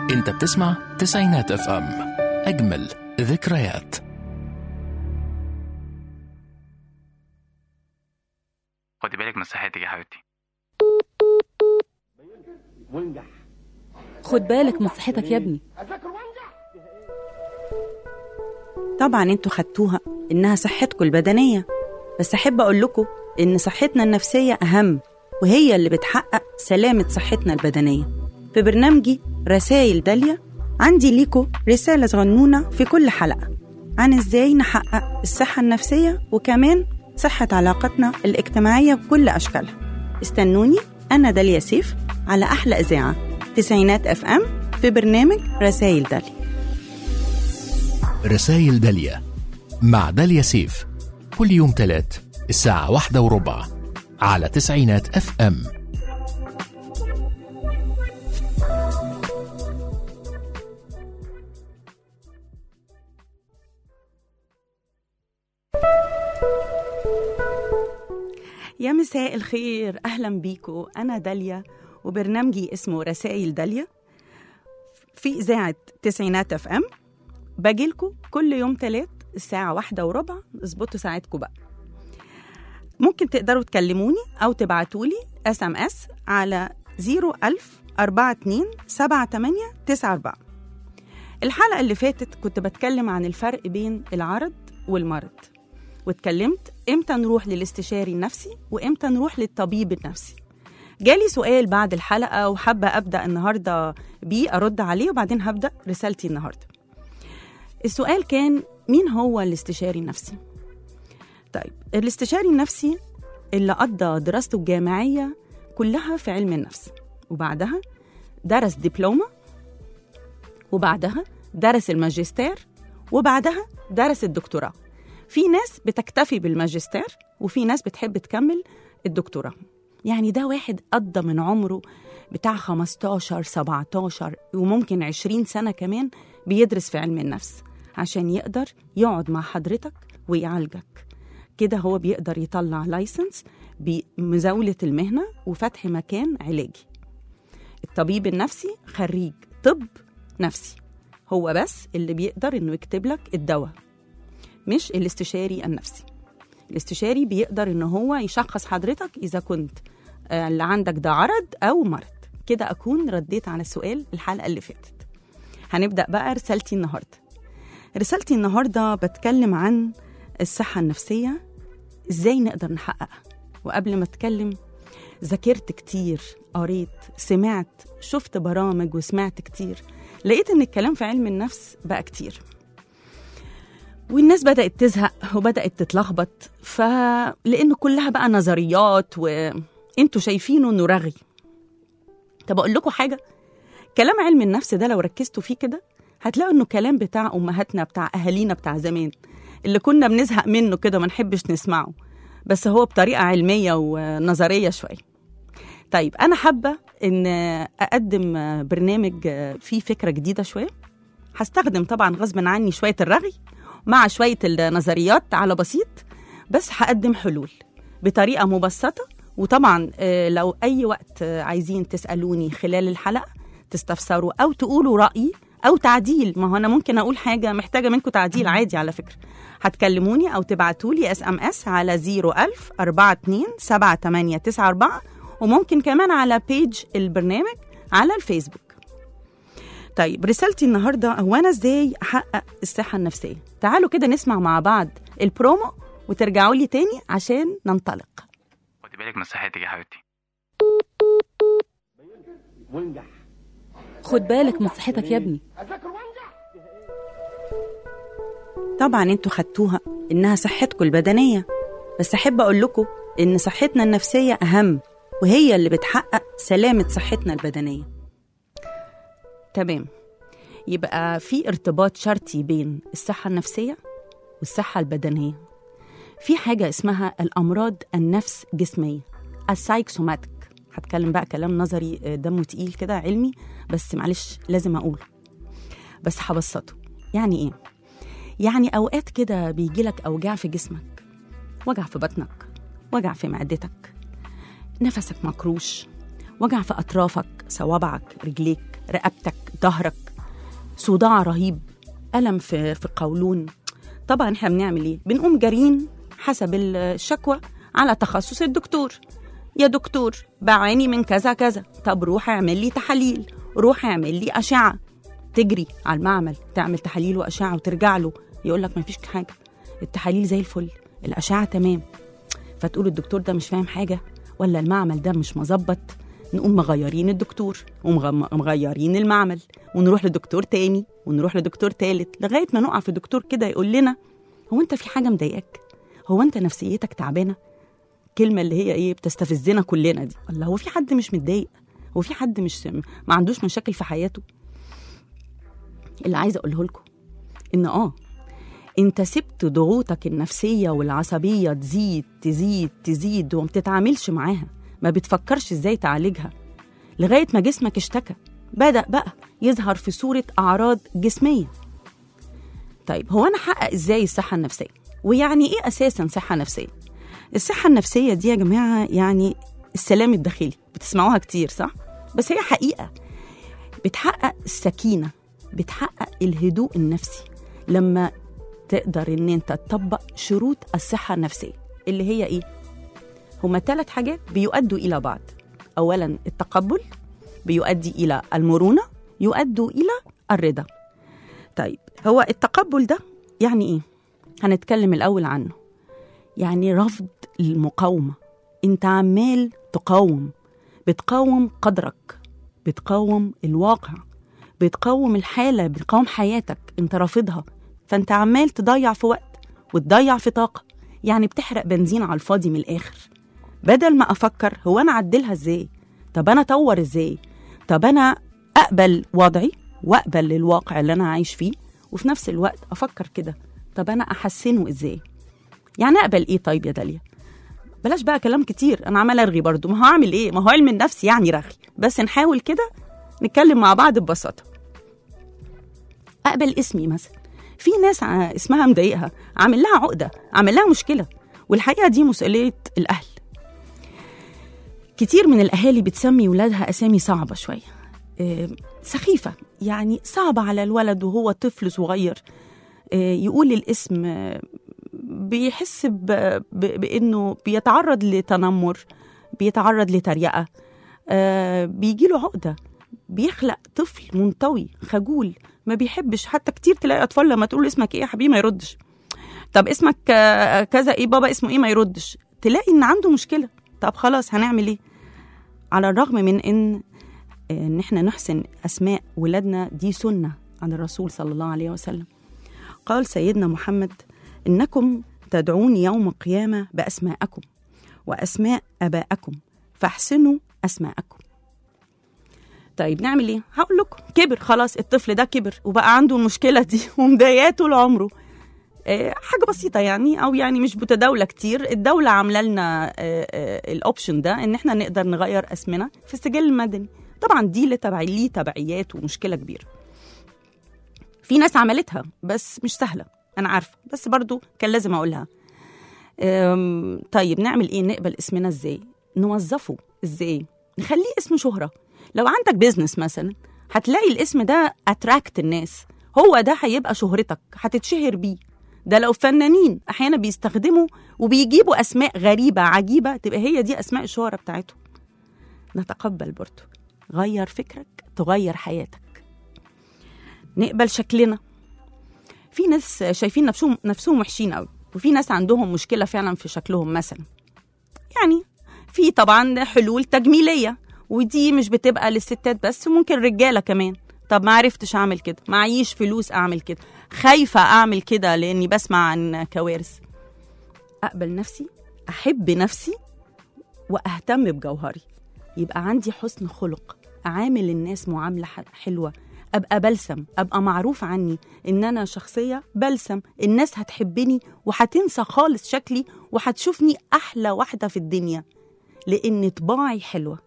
انت بتسمع تسعينات اف ام اجمل ذكريات خدي بالك من صحتك يا حبيبتي خد بالك من صحتك يا ابني طبعا انتوا خدتوها انها صحتكم البدنيه بس احب اقول لكم ان صحتنا النفسيه اهم وهي اللي بتحقق سلامه صحتنا البدنيه في برنامجي رسائل داليا عندي ليكوا رساله صغنونه في كل حلقه عن ازاي نحقق الصحه النفسيه وكمان صحه علاقتنا الاجتماعيه بكل اشكالها استنوني انا داليا سيف على احلى اذاعه تسعينات اف ام في برنامج رسائل داليا رسائل داليا مع داليا سيف كل يوم تلات الساعة واحدة وربع على تسعينات اف ام يا مساء الخير اهلا بيكو انا داليا وبرنامجي اسمه رسائل داليا في اذاعه تسعينات اف ام باجيلكوا كل يوم تلات الساعه واحدة وربع اظبطوا ساعتكم بقى ممكن تقدروا تكلموني او تبعتولي اس ام اس على 01000 42 78 94 الحلقه اللي فاتت كنت بتكلم عن الفرق بين العرض والمرض واتكلمت امتى نروح للاستشاري النفسي وامتى نروح للطبيب النفسي جالي سؤال بعد الحلقة وحابة أبدأ النهاردة بيه أرد عليه وبعدين هبدأ رسالتي النهاردة السؤال كان مين هو الاستشاري النفسي؟ طيب الاستشاري النفسي اللي قضى دراسته الجامعية كلها في علم النفس وبعدها درس دبلومة وبعدها درس الماجستير وبعدها درس الدكتوراه في ناس بتكتفي بالماجستير وفي ناس بتحب تكمل الدكتوراه يعني ده واحد قضى من عمره بتاع 15 17 وممكن 20 سنة كمان بيدرس في علم النفس عشان يقدر يقعد مع حضرتك ويعالجك كده هو بيقدر يطلع لايسنس بمزاولة المهنة وفتح مكان علاجي الطبيب النفسي خريج طب نفسي هو بس اللي بيقدر انه يكتب لك الدواء مش الاستشاري النفسي الاستشاري بيقدر ان هو يشخص حضرتك اذا كنت آه، اللي عندك ده عرض او مرض كده اكون رديت على سؤال الحلقه اللي فاتت هنبدا بقى رسالتي النهارده رسالتي النهارده بتكلم عن الصحه النفسيه ازاي نقدر نحققها وقبل ما اتكلم ذاكرت كتير قريت سمعت شفت برامج وسمعت كتير لقيت ان الكلام في علم النفس بقى كتير والناس بدأت تزهق وبدأت تتلخبط فلأنه كلها بقى نظريات وانتوا شايفينه انه رغي طب أقول لكم حاجة كلام علم النفس ده لو ركزتوا فيه كده هتلاقوا انه كلام بتاع امهاتنا بتاع اهالينا بتاع زمان اللي كنا بنزهق منه كده ما نحبش نسمعه بس هو بطريقه علميه ونظريه شويه طيب انا حابه ان اقدم برنامج فيه فكره جديده شويه هستخدم طبعا غصب عني شويه الرغي مع شويه النظريات على بسيط بس هقدم حلول بطريقه مبسطه وطبعا آه، لو اي وقت آه، عايزين تسالوني خلال الحلقه تستفسروا او تقولوا رايي او تعديل ما هو انا ممكن اقول حاجه محتاجه منكم تعديل عادي على فكره هتكلموني او تبعتوا لي اس ام اس على 01000 42 7894 وممكن كمان على بيج البرنامج على الفيسبوك طيب رسالتي النهارده هو انا ازاي احقق الصحه النفسيه تعالوا كده نسمع مع بعض البرومو وترجعوا لي تاني عشان ننطلق خدي بالك من صحتك يا حبيبتي خد بالك من صحتك يا ابني طبعا انتوا خدتوها انها صحتكم البدنيه بس احب اقول لكم ان صحتنا النفسيه اهم وهي اللي بتحقق سلامه صحتنا البدنيه تمام يبقى في ارتباط شرطي بين الصحه النفسيه والصحه البدنيه في حاجه اسمها الامراض النفس جسميه السايكسوماتيك هتكلم بقى كلام نظري آه، دمه تقيل كده علمي بس معلش لازم اقوله بس هبسطه يعني ايه يعني اوقات كده بيجيلك اوجاع في جسمك وجع في بطنك وجع في معدتك نفسك مكروش وجع في أطرافك صوابعك رجليك رقبتك ظهرك صداع رهيب ألم في في القولون طبعا احنا بنعمل ايه بنقوم جارين حسب الشكوى على تخصص الدكتور يا دكتور بعاني من كذا كذا طب روح اعمل لي تحاليل روح اعمل لي أشعة تجري على المعمل تعمل تحاليل وأشعة وترجع له يقول لك مفيش حاجة التحاليل زي الفل الأشعة تمام فتقول الدكتور ده مش فاهم حاجة ولا المعمل ده مش مظبط نقوم مغيرين الدكتور ومغيرين المعمل ونروح لدكتور تاني ونروح لدكتور تالت لغاية ما نقع في دكتور كده يقول لنا هو انت في حاجة مضايقاك هو انت نفسيتك تعبانة كلمة اللي هي ايه بتستفزنا كلنا دي الله هو في حد مش متضايق هو في حد مش ما عندوش مشاكل في حياته اللي عايزة اقوله لكم ان اه انت سبت ضغوطك النفسية والعصبية تزيد تزيد تزيد وما بتتعاملش معاها ما بتفكرش ازاي تعالجها لغاية ما جسمك اشتكى بدأ بقى يظهر في صورة أعراض جسمية طيب هو أنا أحقق ازاي الصحة النفسية ويعني ايه أساسا صحة نفسية الصحة النفسية دي يا جماعة يعني السلام الداخلي بتسمعوها كتير صح بس هي حقيقة بتحقق السكينة بتحقق الهدوء النفسي لما تقدر ان انت تطبق شروط الصحة النفسية اللي هي ايه؟ هما ثلاث حاجات بيؤدوا إلى بعض أولا التقبل بيؤدي إلى المرونة يؤدوا إلى الرضا طيب هو التقبل ده يعني إيه؟ هنتكلم الأول عنه يعني رفض المقاومة أنت عمال تقاوم بتقاوم قدرك بتقاوم الواقع بتقاوم الحالة بتقاوم حياتك أنت رافضها فأنت عمال تضيع في وقت وتضيع في طاقة يعني بتحرق بنزين على الفاضي من الآخر بدل ما أفكر هو أنا أعدلها إزاي طب أنا أطور إزاي طب أنا أقبل وضعي وأقبل الواقع اللي أنا عايش فيه وفي نفس الوقت أفكر كده طب أنا أحسنه إزاي يعني أقبل إيه طيب يا داليا بلاش بقى كلام كتير أنا عمال أرغي برضو ما هو أعمل إيه ما هو علم النفس يعني رغي بس نحاول كده نتكلم مع بعض ببساطة أقبل اسمي مثلا في ناس ع- اسمها مضايقها عامل لها عقدة عامل لها مشكلة والحقيقة دي مسؤولية الأهل كتير من الأهالي بتسمي ولادها أسامي صعبة شوية آه، سخيفة يعني صعبة على الولد وهو طفل صغير آه، يقول الاسم آه، بيحس ب- ب- بأنه بيتعرض لتنمر بيتعرض لتريقة آه، بيجيله عقدة بيخلق طفل منطوي خجول ما بيحبش حتى كتير تلاقي أطفال لما تقول له اسمك إيه يا حبيبي ما يردش طب اسمك آه، كذا إيه بابا اسمه إيه ما يردش تلاقي إن عنده مشكلة طب خلاص هنعمل إيه على الرغم من ان ان احنا نحسن اسماء ولادنا دي سنه عن الرسول صلى الله عليه وسلم قال سيدنا محمد انكم تدعوني يوم القيامه باسماءكم واسماء ابائكم فاحسنوا اسماءكم طيب نعمل ايه هقول لكم كبر خلاص الطفل ده كبر وبقى عنده المشكله دي ومضايقاه طول عمره آه، حاجه بسيطه يعني او يعني مش متداوله كتير الدوله عامله لنا الاوبشن ده ان احنا نقدر نغير اسمنا في السجل المدني طبعا دي اللي تبع ليه تبعيات ومشكله كبيره في ناس عملتها بس مش سهله انا عارفه بس برضو كان لازم اقولها أم، طيب نعمل ايه نقبل اسمنا ازاي نوظفه ازاي نخليه اسم شهره لو عندك بيزنس مثلا هتلاقي الاسم ده اتراكت الناس هو ده هيبقى شهرتك هتتشهر بيه ده لو فنانين احيانا بيستخدموا وبيجيبوا اسماء غريبه عجيبه تبقى هي دي اسماء الشهره بتاعتهم نتقبل برضو غير فكرك تغير حياتك نقبل شكلنا في ناس شايفين نفسهم نفسهم وحشين قوي وفي ناس عندهم مشكله فعلا في شكلهم مثلا يعني في طبعا حلول تجميليه ودي مش بتبقى للستات بس ممكن رجاله كمان طب ما عرفتش اعمل كده معيش فلوس اعمل كده خايفه اعمل كده لاني بسمع عن كوارث اقبل نفسي احب نفسي واهتم بجوهري يبقى عندي حسن خلق اعامل الناس معامله ح- حلوه ابقى بلسم ابقى معروف عني ان انا شخصيه بلسم الناس هتحبني وهتنسى خالص شكلي وهتشوفني احلى واحده في الدنيا لان طباعي حلوه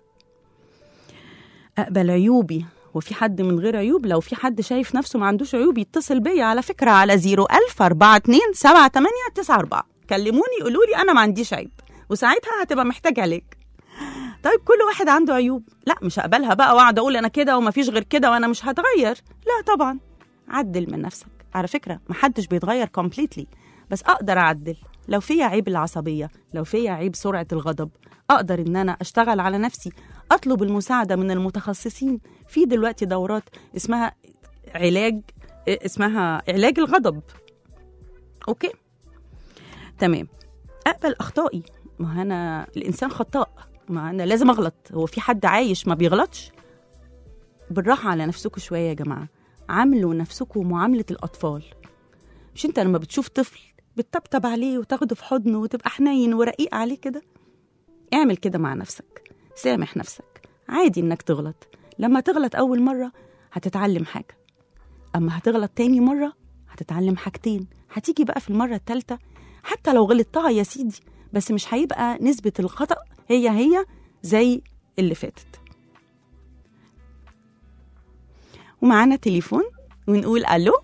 اقبل عيوبي وفي حد من غير عيوب لو في حد شايف نفسه ما عندوش عيوب يتصل بيا على فكرة على 01000 42 78 94 كلموني قولوا لي أنا ما عنديش عيب وساعتها هتبقى محتاج عليك طيب كل واحد عنده عيوب لا مش هقبلها بقى واقعد اقول انا كده ومفيش غير كده وانا مش هتغير لا طبعا عدل من نفسك على فكره محدش بيتغير كومبليتلي بس اقدر اعدل لو فيا عيب العصبيه لو فيا عيب سرعه الغضب اقدر ان انا اشتغل على نفسي اطلب المساعده من المتخصصين في دلوقتي دورات اسمها علاج اسمها علاج الغضب اوكي تمام اقبل اخطائي ما انا الانسان خطاء ما انا لازم اغلط هو في حد عايش ما بيغلطش بالراحه على نفسكم شويه يا جماعه عاملوا نفسكم معامله الاطفال مش انت لما بتشوف طفل بتطبطب عليه وتاخده في حضنه وتبقى حنين ورقيق عليه كده اعمل كده مع نفسك سامح نفسك عادي انك تغلط لما تغلط اول مره هتتعلم حاجه اما هتغلط تاني مره هتتعلم حاجتين هتيجي بقى في المره التالته حتى لو غلطتها يا سيدي بس مش هيبقى نسبه الخطا هي هي زي اللي فاتت ومعانا تليفون ونقول الو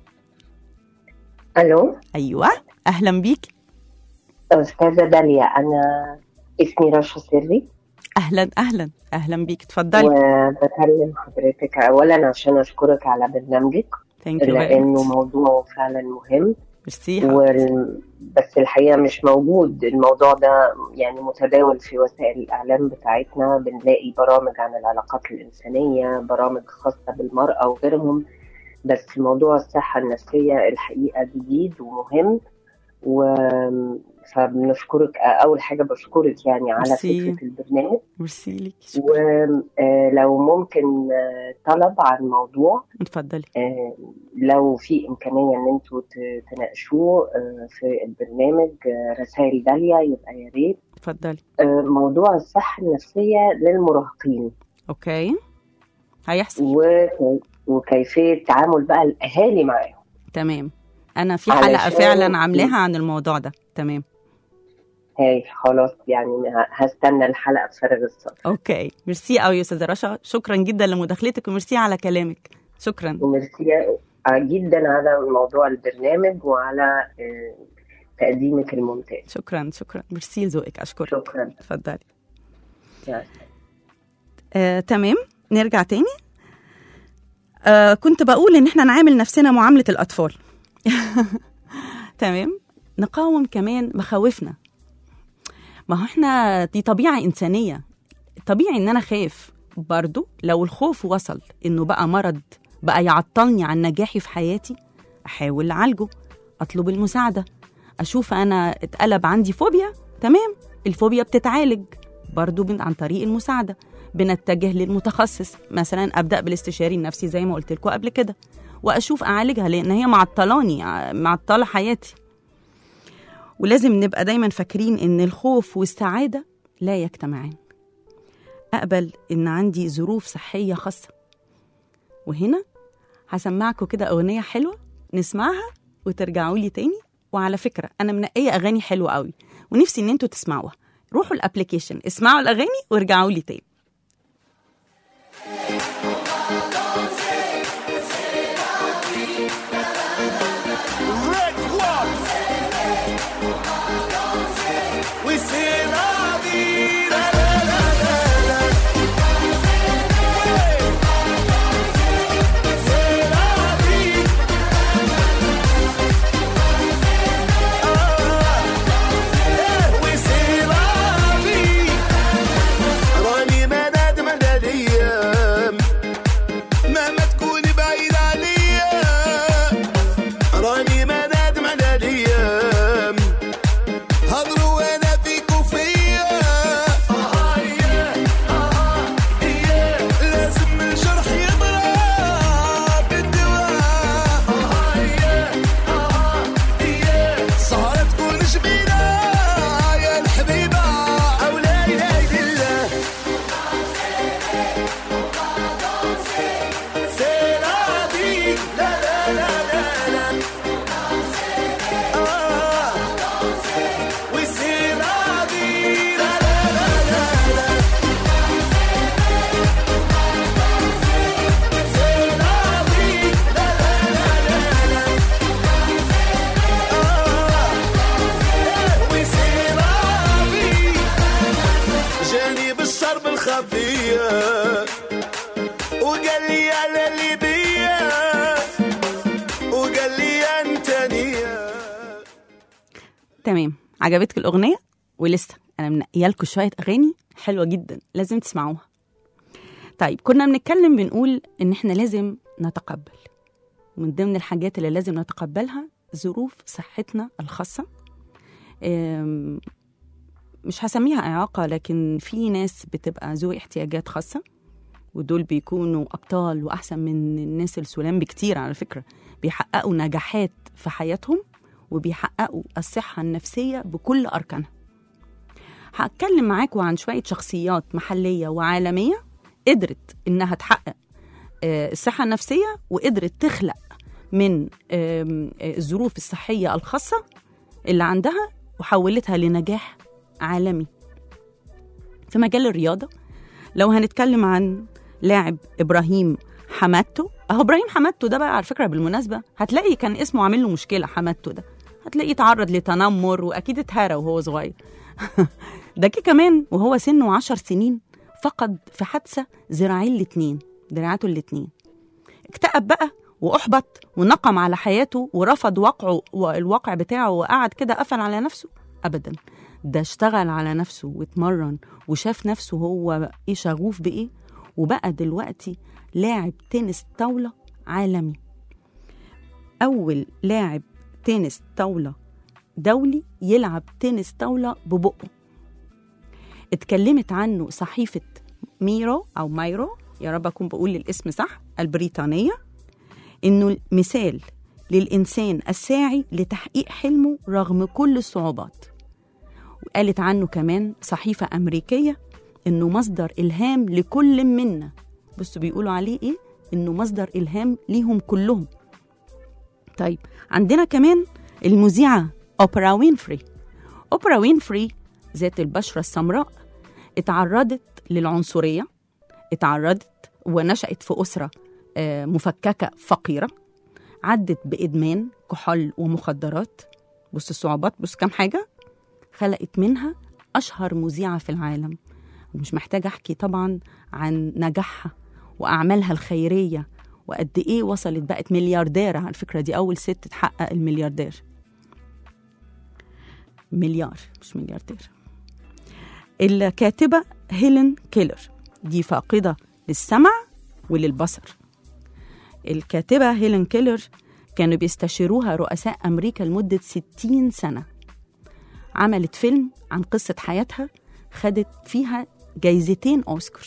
الو ايوه اهلا بيك استاذه داليا انا اسمي رشا سري اهلا اهلا اهلا بيك اتفضلي وبكلم حضرتك اولا عشان اشكرك على برنامجك ثانك يو لانه موضوع فعلا مهم ميرسي وال... بس الحقيقه مش موجود الموضوع ده يعني متداول في وسائل الاعلام بتاعتنا بنلاقي برامج عن العلاقات الانسانيه برامج خاصه بالمراه وغيرهم بس موضوع الصحه النفسيه الحقيقه جديد ومهم و فبنشكرك اول حاجه بشكرك يعني على ميرسي. فكره البرنامج ميرسي ليك ولو ممكن آه، طلب عن موضوع اتفضلي آه، لو في إمكانية إن أنتوا ت- تناقشوه آه، في البرنامج آه، رسائل داليا يبقى يا ريت اتفضلي آه، موضوع الصحة النفسية للمراهقين اوكي هيحصل وكي- وكيفية تعامل بقى الأهالي معاهم تمام انا في حلقه علشان- فعلا عاملاها عن الموضوع ده تمام هاي خلاص يعني ه- هستنى الحلقة بفارغ الصبر اوكي ميرسي قوي يا استاذه رشا شكرا جدا لمداخلتك وميرسي على كلامك شكرا وميرسي جدا على موضوع البرنامج وعلى آه، تقديمك الممتاز شكرا شكرا ميرسي لذوقك اشكرك شكرا اتفضلي يعني. آه، تمام نرجع تاني آه، كنت بقول ان احنا نعامل نفسنا معامله الاطفال تمام نقاوم كمان مخاوفنا ما هو احنا دي طبيعه انسانيه طبيعي ان انا خاف برضو لو الخوف وصل انه بقى مرض بقى يعطلني عن نجاحي في حياتي احاول اعالجه اطلب المساعده اشوف انا اتقلب عندي فوبيا تمام الفوبيا بتتعالج برضو بن- عن طريق المساعده بنتجه للمتخصص مثلا ابدا بالاستشاري النفسي زي ما قلت لكم قبل كده واشوف اعالجها لان هي معطلاني ع- معطله حياتي ولازم نبقى دايما فاكرين ان الخوف والسعاده لا يجتمعان اقبل ان عندي ظروف صحيه خاصه وهنا هسمعكم كده اغنيه حلوه نسمعها وترجعوا لي تاني وعلى فكره انا منقيه اغاني حلوه قوي ونفسي ان انتوا تسمعوها روحوا الابلكيشن اسمعوا الاغاني وارجعوا لي تاني Red One. We say la vida, la la la la. Hey. Say la vida. Ah. Yeah, we say la vida. Agora me بيا وقال لي انا اللي بيا وقال لي انت نيا تمام عجبتك الأغنية ولسه أنا منقية لكم شوية أغاني حلوة جدا لازم تسمعوها طيب كنا بنتكلم بنقول إن إحنا لازم نتقبل ومن ضمن الحاجات اللي لازم نتقبلها ظروف صحتنا الخاصة أم، مش هسميها إعاقة لكن في ناس بتبقى ذوي احتياجات خاصة ودول بيكونوا أبطال وأحسن من الناس السلام بكتير على فكرة بيحققوا نجاحات في حياتهم وبيحققوا الصحة النفسية بكل أركانها هتكلم معاكم عن شوية شخصيات محلية وعالمية قدرت إنها تحقق آه، الصحة النفسية وقدرت تخلق من آم، آه، الظروف الصحية الخاصة اللي عندها وحولتها لنجاح عالمي في مجال الرياضة لو هنتكلم عن لاعب إبراهيم حماتو أهو إبراهيم حماتو ده بقى على فكرة بالمناسبة هتلاقي كان اسمه عامل له مشكلة حماتو ده هتلاقيه تعرض لتنمر وأكيد اتهرى وهو صغير ده كي كمان وهو سنه عشر سنين فقد في حادثة ذراعين الاتنين دراعاته الاتنين اكتئب بقى وأحبط ونقم على حياته ورفض واقعه والواقع بتاعه وقعد كده قفل على نفسه أبدا ده اشتغل على نفسه واتمرن وشاف نفسه هو ايه شغوف بايه وبقى دلوقتي لاعب تنس طاولة عالمي أول لاعب تنس طاولة دولي يلعب تنس طاولة ببقه اتكلمت عنه صحيفة ميرو أو مايرو يا رب أكون بقول الاسم صح البريطانية إنه مثال للإنسان الساعي لتحقيق حلمه رغم كل الصعوبات وقالت عنه كمان صحيفة أمريكية إنه مصدر إلهام لكل منا بصوا بيقولوا عليه إيه إنه مصدر إلهام ليهم كلهم طيب عندنا كمان المذيعة أوبرا وينفري أوبرا وينفري ذات البشرة السمراء اتعرضت للعنصرية اتعرضت ونشأت في أسرة آه، مفككة فقيرة عدت بإدمان كحول ومخدرات بص الصعوبات بص كام حاجة خلقت منها أشهر مذيعة في العالم ومش محتاجة أحكي طبعا عن نجاحها وأعمالها الخيرية وقد إيه وصلت بقت مليارديرة على فكرة دي أول ست تحقق الملياردير مليار مش ملياردير الكاتبة هيلين كيلر دي فاقدة للسمع وللبصر الكاتبة هيلين كيلر كانوا بيستشيروها رؤساء أمريكا لمدة 60 سنة عملت فيلم عن قصة حياتها خدت فيها جايزتين أوسكار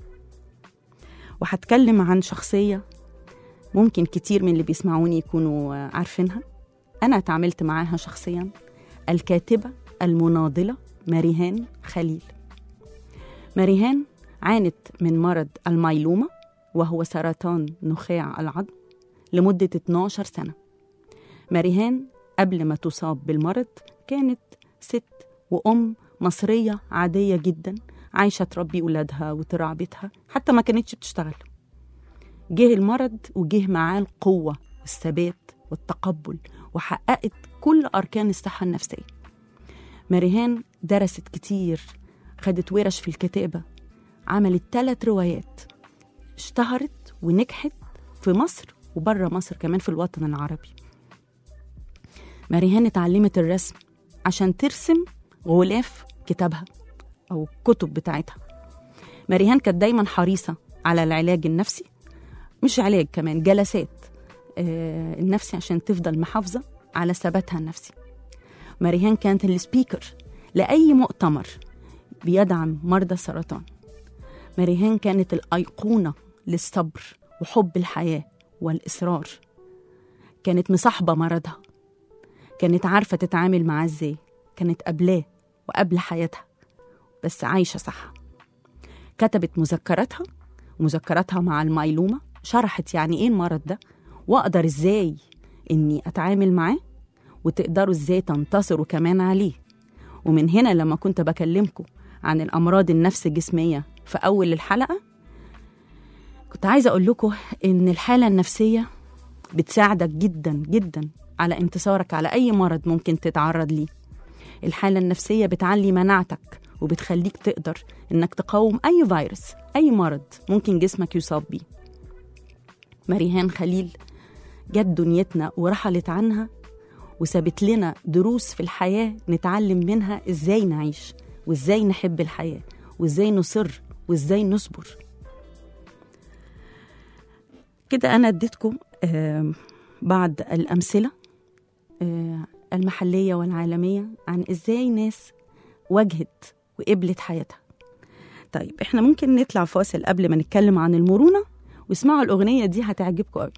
وهتكلم عن شخصية ممكن كتير من اللي بيسمعوني يكونوا آه، عارفينها أنا اتعاملت معاها شخصيا الكاتبة المناضلة ماريهان خليل ماريهان عانت من مرض الميلومة وهو سرطان نخاع العظم لمدة 12 سنة ماريهان قبل ما تصاب بالمرض كانت ست وأم مصرية عادية جدا عايشة تربي ولادها وترعى بيتها حتى ما كانتش بتشتغل جه المرض وجه معاه القوة والثبات والتقبل وحققت كل أركان الصحة النفسية ماريهان درست كتير خدت ورش في الكتابة عملت ثلاث روايات اشتهرت ونجحت في مصر وبره مصر كمان في الوطن العربي ماريهان اتعلمت الرسم عشان ترسم غلاف كتابها أو الكتب بتاعتها ماريهان كانت دايما حريصة على العلاج النفسي مش علاج كمان جلسات آه، النفسي عشان تفضل محافظة على ثباتها النفسي ماريهان كانت السبيكر لأي مؤتمر بيدعم مرضى السرطان ماريهان كانت الأيقونة للصبر وحب الحياة والإصرار كانت مصاحبة مرضها كانت عارفة تتعامل معاه ازاي كانت قبلاه وقبل حياتها بس عايشة صح كتبت مذكراتها ومذكراتها مع الميلومة شرحت يعني ايه المرض ده واقدر ازاي اني اتعامل معاه وتقدروا ازاي تنتصروا كمان عليه ومن هنا لما كنت بكلمكم عن الامراض النفس الجسميه في اول الحلقه كنت عايزه اقول لكم ان الحاله النفسيه بتساعدك جدا جدا على انتصارك على اي مرض ممكن تتعرض ليه الحاله النفسيه بتعلي مناعتك وبتخليك تقدر انك تقاوم اي فيروس اي مرض ممكن جسمك يصاب بيه مريهان خليل جت دنيتنا ورحلت عنها وسابت لنا دروس في الحياة نتعلم منها ازاي نعيش وازاي نحب الحياة وازاي نصر وازاي نصبر كده أنا اديتكم آم، بعض الأمثلة آه، المحلية والعالمية عن ازاي ناس واجهت وقبلت حياتها طيب احنا ممكن نطلع فاصل قبل ما نتكلم عن المرونة واسمعوا الأغنية دي هتعجبكم قوي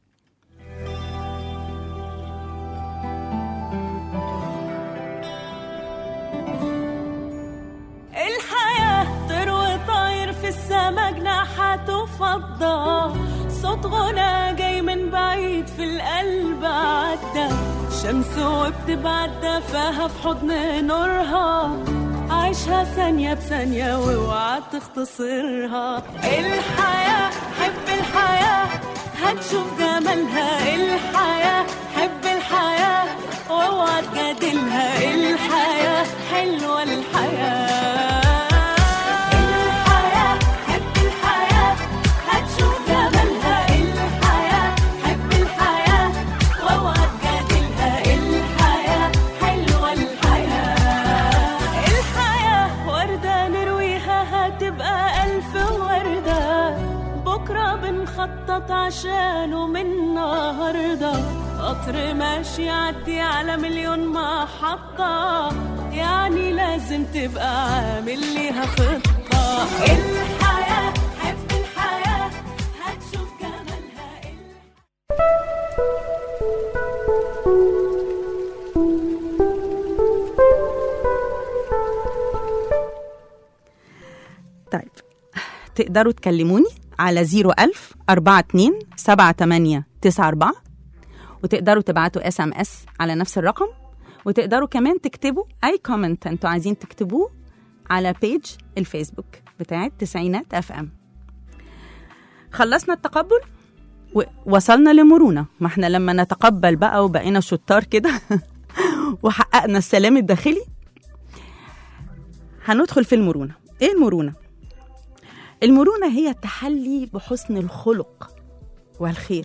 الحياة تروي طاير في السما جناحاته فضة صوت غنى جاي من بعيد في القلب عدى شمس وبتبعد دفاها في حضن نورها عيشها ثانية بثانية واوعى تختصرها الحياة حب الحياة هتشوف جمالها الحياة حب الحياة واوعى تجادلها الحياة حلوة الحياة الحياة حب الحياة هتشوف جمالها الحياة حب الحياة واوعى تجادلها الحياة حلوة الحياة الحياة وردة نرويها هتبقى ألف وردة بكرة بنخطط عشانه من النهاردة قطر ماشي يعدي على مليون محطة يعني لازم تبقى عامل ليها خطة الحياة حب الحياة هتشوف جمالها طيب تقدروا تكلموني على 01000 42 78 94 وتقدروا تبعتوا اس ام اس على نفس الرقم وتقدروا كمان تكتبوا اي كومنت انتوا عايزين تكتبوه على بيج الفيسبوك بتاعت تسعينات اف ام خلصنا التقبل ووصلنا لمرونة ما احنا لما نتقبل بقى وبقينا شطار كده وحققنا السلام الداخلي هندخل في المرونة ايه المرونة؟ المرونة هي التحلي بحسن الخلق والخير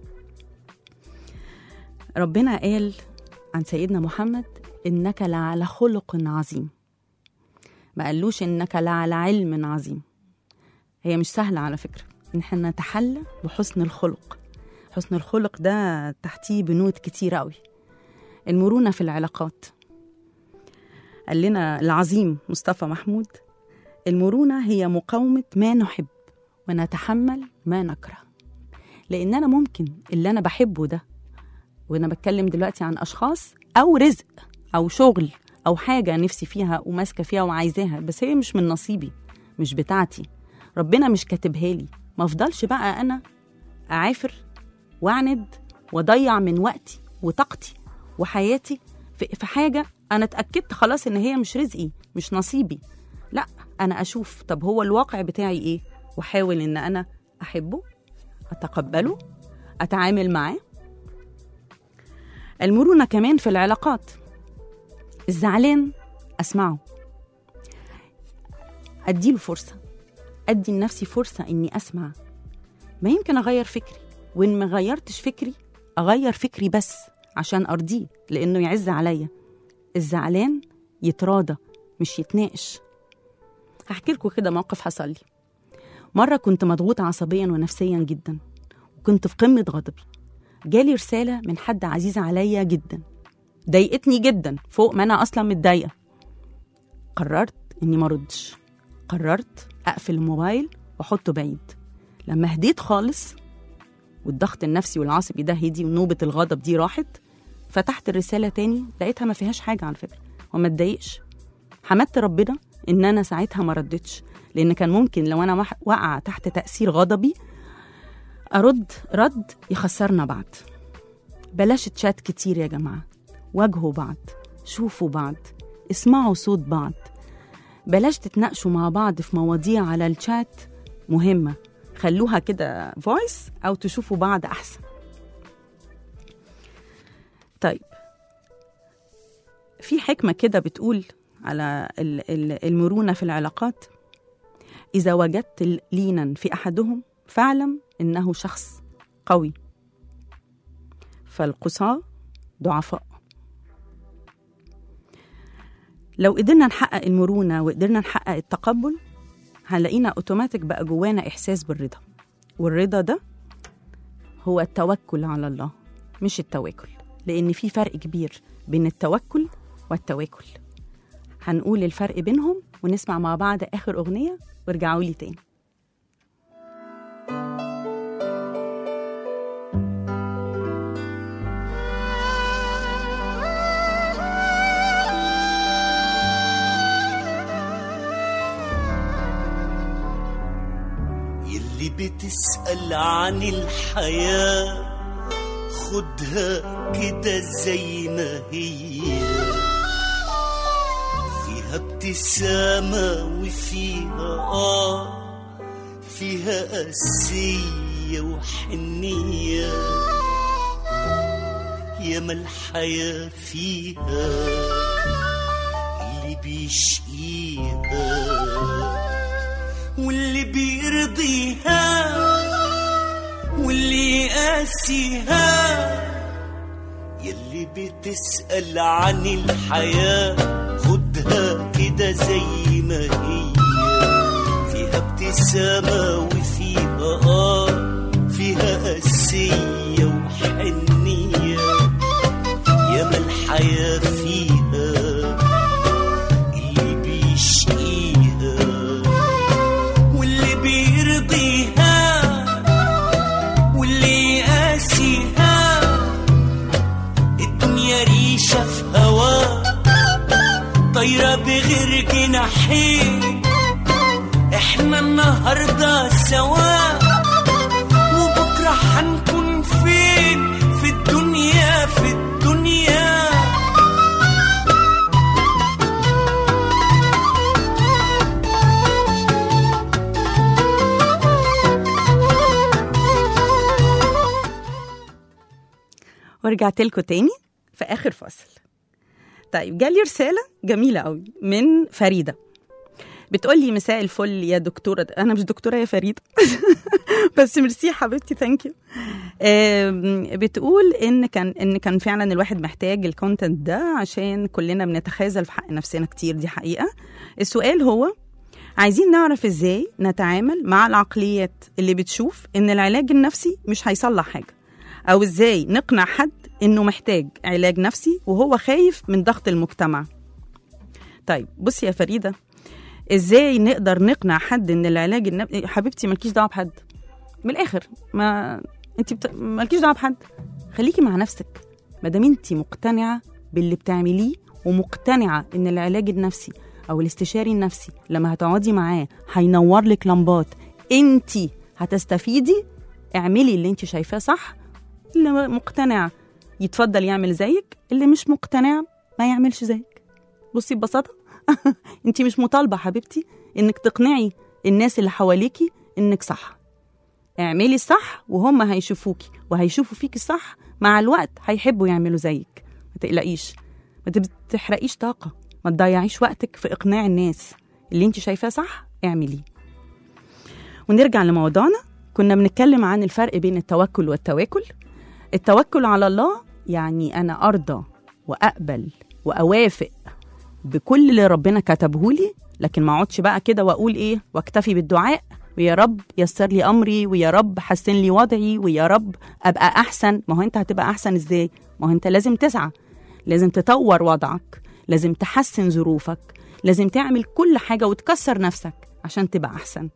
ربنا قال عن سيدنا محمد إنك لعلى خلق عظيم ما قالوش إنك لعلى علم عظيم هي مش سهلة على فكرة إن احنا نتحلى بحسن الخلق حسن الخلق ده تحتيه بنود كتير قوي المرونة في العلاقات قال لنا العظيم مصطفى محمود المرونة هي مقاومة ما نحب ونتحمل ما نكره لأن أنا ممكن اللي أنا بحبه ده وأنا بتكلم دلوقتي عن أشخاص أو رزق أو شغل أو حاجة نفسي فيها وماسكة فيها وعايزاها بس هي مش من نصيبي مش بتاعتي ربنا مش كاتبها لي ما افضلش بقى أنا أعافر وأعند وأضيع من وقتي وطاقتي وحياتي في في حاجة أنا اتأكدت خلاص إن هي مش رزقي مش نصيبي لا انا اشوف طب هو الواقع بتاعي ايه واحاول ان انا احبه اتقبله اتعامل معاه المرونه كمان في العلاقات الزعلان اسمعه اديله فرصه ادي لنفسي فرصه اني اسمع ما يمكن اغير فكري وان ما غيرتش فكري اغير فكري بس عشان ارضيه لانه يعز عليا الزعلان يتراضى مش يتناقش هحكي لكم كده موقف حصل لي مرة كنت مضغوطة عصبيا ونفسيا جدا وكنت في قمة غضبي جالي رسالة من حد عزيز عليا جدا ضايقتني جدا فوق ما أنا أصلا متضايقة قررت إني ما ردش قررت أقفل الموبايل وأحطه بعيد لما هديت خالص والضغط النفسي والعصبي ده هدي ونوبة الغضب دي راحت فتحت الرسالة تاني لقيتها ما فيهاش حاجة على فكرة وما اتضايقش حمدت ربنا ان انا ساعتها ما ردتش لان كان ممكن لو انا وح- واقعه تحت تاثير غضبي ارد رد يخسرنا بعض بلاش تشات كتير يا جماعه واجهوا بعض شوفوا بعض اسمعوا صوت بعض بلاش تتناقشوا مع بعض في مواضيع على الشات مهمه خلوها كده فويس او تشوفوا بعض احسن طيب في حكمه كده بتقول على ال- ال- المرونة في العلاقات إذا وجدت لينا في أحدهم فاعلم إنه شخص قوي فالقساة ضعفاء لو قدرنا نحقق المرونة وقدرنا نحقق التقبل هنلاقينا اوتوماتيك بقى جوانا إحساس بالرضا والرضا ده هو التوكل على الله مش التواكل لأن في فرق كبير بين التوكل والتواكل هنقول الفرق بينهم ونسمع مع بعض آخر أغنية وارجعوا لي تاني يلي بتسأل عن الحياة خدها كده زي ما هي فيها ابتسامة وفيها آه فيها قسية وحنية ياما الحياة فيها اللي بيشقيها واللي بيرضيها واللي يقاسيها يلي بتسأل عن الحياة خدها كده زي ما هي فيها ابتسامة وفيها آه فيها قسية وحنية ياما الحياة فيها اللي بيشقيها واللي بيرضيها واللي يقاسيها الدنيا ريشة في هوا طايرة بغير جناحين احنا النهاردة سوا وبكرة هنكون فين في الدنيا في الدنيا ورجعت لكم تاني في آخر فصل طيب جالي رسالة جميلة قوي من فريدة بتقول لي مساء الفل يا دكتورة أنا مش دكتورة يا فريدة بس ميرسي حبيبتي ثانك يو بتقول إن كان إن كان فعلا الواحد محتاج الكونتنت ده عشان كلنا بنتخاذل في حق نفسنا كتير دي حقيقة السؤال هو عايزين نعرف ازاي نتعامل مع العقليات اللي بتشوف ان العلاج النفسي مش هيصلح حاجه او ازاي نقنع حد انه محتاج علاج نفسي وهو خايف من ضغط المجتمع طيب بصي يا فريده ازاي نقدر نقنع حد ان العلاج النفسي حبيبتي مالكيش دعوه بحد من الاخر ما انت بت... مالكيش دعوه بحد خليكي مع نفسك ما دام انت مقتنعه باللي بتعمليه ومقتنعه ان العلاج النفسي او الاستشاري النفسي لما هتقعدي معاه هينور لك لمبات انت هتستفيدي اعملي اللي انت شايفاه صح اللي مقتنع يتفضل يعمل زيك اللي مش مقتنع ما يعملش زيك بصي ببساطه انت مش مطالبه حبيبتي انك تقنعي الناس اللي حواليكي انك صح اعملي الصح وهم هيشوفوكي وهيشوفوا فيكي الصح مع الوقت هيحبوا يعملوا زيك ما تقلقيش ما تحرقيش طاقه ما تضيعيش وقتك في اقناع الناس اللي انت شايفاه صح اعمليه ونرجع لموضوعنا كنا بنتكلم عن الفرق بين التوكل والتواكل التوكل على الله يعني انا ارضى واقبل واوافق بكل اللي ربنا كتبه لي لكن ما اقعدش بقى كده واقول ايه واكتفي بالدعاء ويا رب يسر لي امري ويا رب حسن لي وضعي ويا رب ابقى احسن ما هو انت هتبقى احسن ازاي ما هو انت لازم تسعى لازم تطور وضعك لازم تحسن ظروفك لازم تعمل كل حاجه وتكسر نفسك عشان تبقى احسن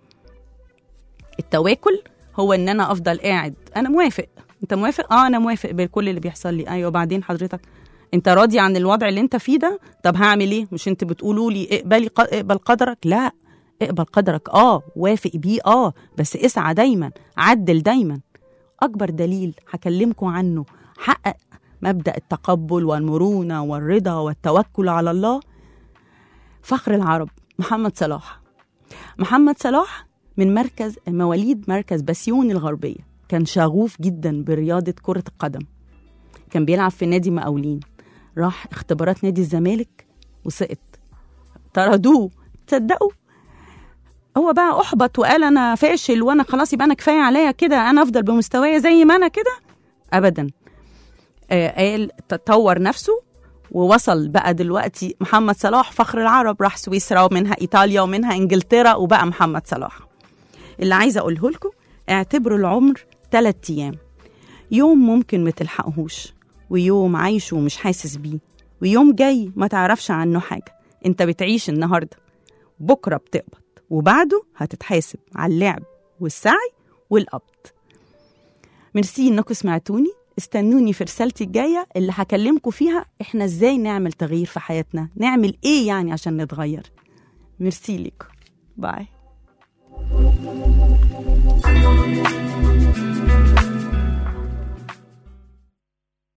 التواكل هو ان انا افضل قاعد انا موافق انت موافق اه انا موافق بكل اللي بيحصل لي ايوه بعدين حضرتك انت راضي عن الوضع اللي انت فيه ده طب هعمل ايه مش انت بتقولوا لي اقبلي ق... اقبل قدرك لا اقبل قدرك اه وافق بيه اه بس اسعى دايما عدل دايما اكبر دليل هكلمكم عنه حقق مبدا التقبل والمرونه والرضا والتوكل على الله فخر العرب محمد صلاح محمد صلاح من مركز مواليد مركز بسيون الغربيه كان شغوف جدا برياضه كره القدم كان بيلعب في نادي مقاولين راح اختبارات نادي الزمالك وسقط طردوه تصدقوا هو بقى احبط وقال انا فاشل وانا خلاص يبقى انا كفايه عليا كده انا افضل بمستوايا زي ما انا كده ابدا آه قال تطور نفسه ووصل بقى دلوقتي محمد صلاح فخر العرب راح سويسرا ومنها ايطاليا ومنها انجلترا وبقى محمد صلاح اللي عايزه اقوله لكم اعتبروا العمر ثلاث ايام يوم ممكن ما تلحقهوش ويوم عايشه ومش حاسس بيه ويوم جاي ما تعرفش عنه حاجه انت بتعيش النهارده بكره بتقبض وبعده هتتحاسب على اللعب والسعي والقبض ميرسي انكم سمعتوني استنوني في رسالتي الجاية اللي هكلمكم فيها احنا ازاي نعمل تغيير في حياتنا نعمل ايه يعني عشان نتغير ميرسي لكم باي